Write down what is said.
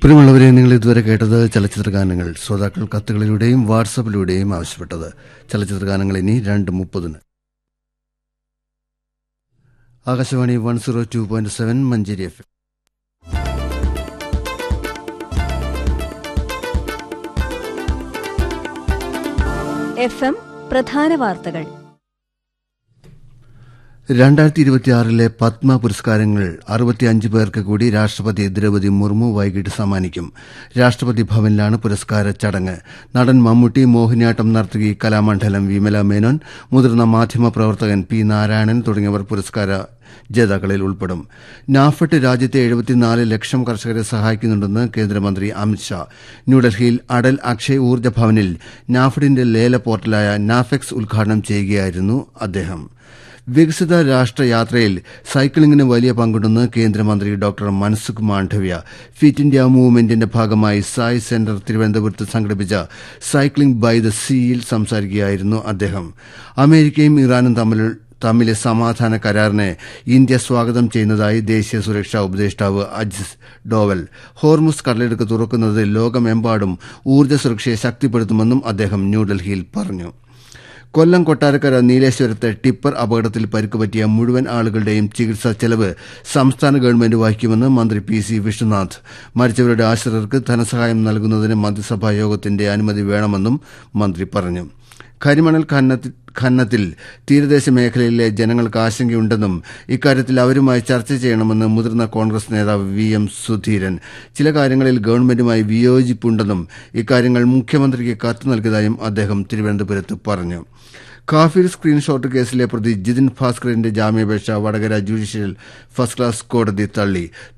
പ്രിയമുള്ളവരെ നിങ്ങൾ ഇതുവരെ കേട്ടത് ചലച്ചിത്ര ഗാനങ്ങൾ ശ്രോതാക്കൾ കത്തുകളിലൂടെയും വാട്സപ്പിലൂടെയും ആവശ്യപ്പെട്ടത് ചലച്ചിത്ര ഗാനങ്ങൾ ഇനി രണ്ട് മുപ്പതിന് Akashvani one zero two point seven Manjeri F F M പ്രധാന വാർത്തകൾ രണ്ടായിരത്തി ഇരുപത്തിയാറിലെ പത്മ പുരസ്കാരങ്ങൾ അറുപത്തിയഞ്ച് പേർക്ക് കൂടി രാഷ്ട്രപതി ദ്രൗപദി മുർമു വൈകിട്ട് സമ്മാനിക്കും രാഷ്ട്രപതി ഭവനിലാണ് പുരസ്കാര ചടങ്ങ് നടൻ മമ്മൂട്ടി മോഹിനിയാട്ടം നർത്തകി കലാമണ്ഡലം വിമല മേനോൻ മുതിർന്ന മാധ്യമപ്രവർത്തകൻ പി നാരായണൻ തുടങ്ങിയവർ പുരസ്കാര ജേതാക്കളിൽ ഉൾപ്പെടും നാഫെട്ട് രാജ്യത്തെ എഴുപത്തിനാല് ലക്ഷം കർഷകരെ സഹായിക്കുന്നുണ്ടെന്ന് കേന്ദ്രമന്ത്രി അമിത്ഷാ ന്യൂഡൽഹിയിൽ അടൽ അക്ഷയ് ഊർജ്ജ ഭവനിൽ നാഫെഡിന്റെ ലേല പോർട്ടലായ നാഫെക്സ് ഉദ്ഘാടനം ചെയ്യുകയായിരുന്നു അദ്ദേഹം വികസിത രാഷ്ട്ര യാത്രയിൽ സൈക്ലിംഗിന് വലിയ പങ്കുണ്ടെന്ന് കേന്ദ്രമന്ത്രി doctor Mansukh Mandaviya fit India മൂവ്മെന്റിന്റെ ഭാഗമായി സായ് സെന്റർ തിരുവനന്തപുരത്ത് സംഘടിപ്പിച്ച സൈക്ലിംഗ് ബൈ ദ സീയിൽ സംസാരിക്കുകയായിരുന്നു അദ്ദേഹം അമേരിക്കയും ഇറാനും തമ്മിൽ തമ്മിലെ സമാധാന കരാറിനെ ഇന്ത്യ സ്വാഗതം ചെയ്യുന്നതായി ദേശീയ സുരക്ഷാ ഉപദേഷ്ടാവ് അജിസ് ഡോവൽ ഹോർമുസ് കടലെടുക്ക് തുറക്കുന്നത് ലോകമെമ്പാടും ഊർജ്ജ സുരക്ഷയെ ശക്തിപ്പെടുത്തുമെന്നും അദ്ദേഹം ന്യൂഡൽഹിയിൽ പറഞ്ഞു കൊല്ലം കൊട്ടാരക്കര നീലേശ്വരത്തെ ടിപ്പർ അപകടത്തിൽ പരിക്കുപറ്റിയ മുഴുവൻ ആളുകളുടെയും ചികിത്സാ ചെലവ് സംസ്ഥാന ഗവൺമെന്റ് വഹിക്കുമെന്ന് മന്ത്രി പി സി വിഷ്ണുനാഥ് മരിച്ചവരുടെ ആശ്രിതർക്ക് ധനസഹായം നൽകുന്നതിന് മന്ത്രിസഭാ യോഗത്തിന്റെ അനുമതി വേണമെന്നും മന്ത്രി പറഞ്ഞു കരിമണൽ ഖനനത്തിൽ ഖനനത്തിൽ തീരദേശ മേഖലയിലെ ജനങ്ങൾക്ക് ആശങ്കയുണ്ടെന്നും ഇക്കാര്യത്തിൽ അവരുമായി ചർച്ച ചെയ്യണമെന്ന് മുതിർന്ന കോൺഗ്രസ് നേതാവ് വി എം സുധീരൻ ചില കാര്യങ്ങളിൽ ഗവൺമെന്റുമായി വിയോജിപ്പുണ്ടെന്നും ഇക്കാര്യങ്ങൾ മുഖ്യമന്ത്രിക്ക് കത്ത് നൽകിയതായും അദ്ദേഹം തിരുവനന്തപുരത്ത് പറഞ്ഞു കാഫിർ സ്ക്രീൻഷോട്ട് കേസിലെ പ്രതി ജിതിൻ ഭാസ്കറിന്റെ ജാമ്യാപേക്ഷ വടകര ജുഡീഷ്യൽ ഫസ്റ്റ് ക്ലാസ് കോടതി തള്ളി